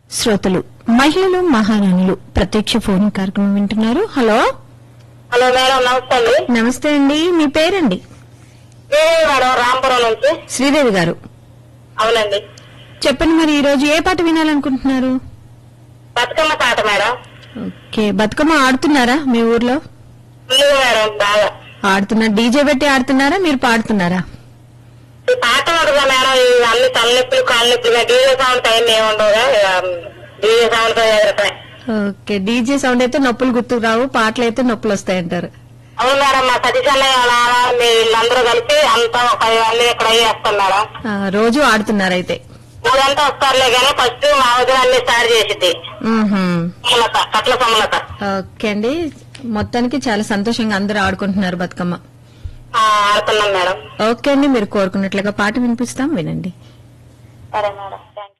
శ్రోతలు మహిళలు మహారాణులు ప్రత్యక్ష ఫోన్ కార్యక్రమం వింటున్నారు హలో హలో మేడం నమస్తే అండి నమస్తే అండి మీ పేరండి ఏ మేడం రాంపురం నుంచి శ్రీదేవి గారు అవునండి చెప్పండి మరి ఈ రోజు ఏ పాట వినాలనుకుంటున్నారు బతుకమ్మ పాట మేడం ఓకే బతుకమ్మ ఆడుతున్నారా మీ ఊర్లో ఫుల్గా మేడం బాగా ఆడుతున్నారు డీజే పెట్టి ఆడుతున్నారా మీరు పాడుతున్నారా ఈ పాట ఉండగా మేడం ఈ అన్ని తలనొప్పులు కాళ్ళు నొప్పులు డీజే సౌండ్ టైం ఏముండవుగా డీజే సౌండ్ తో ఎదురుతాయి ఓకే డీజే సౌండ్ అయితే నొప్పులు గుర్తుకు రావు పాటలు అయితే నొప్పులు వస్తాయంటారు అవును మేడం మా సతీష్ అన్నయ్య వాళ్ళ మీ వీళ్ళందరూ కలిపి అంతా ఒక అన్ని ఇక్కడ చేస్తాం మేడం ఆ, రోజు ఆడుతున్నారైతే ఊరంతా వస్తారులే కానీ ఫస్ట్ మా వదిన అన్ని స్టార్ట్ చేసిద్ది మ్మ్హ్మ్. సమలత కట్ల సమలత ఓకే అండి మొత్తానికి చాలా సంతోషంగా అందరూ ఆడుకుంటున్నారు బతుకమ్మ ఆ, ఆడుతున్నాం మేడం ఓకే అండి మీరు కోరుకున్నట్లుగా పాట వినిపిస్తాం వినండి సరే మేడం థ్యాంక్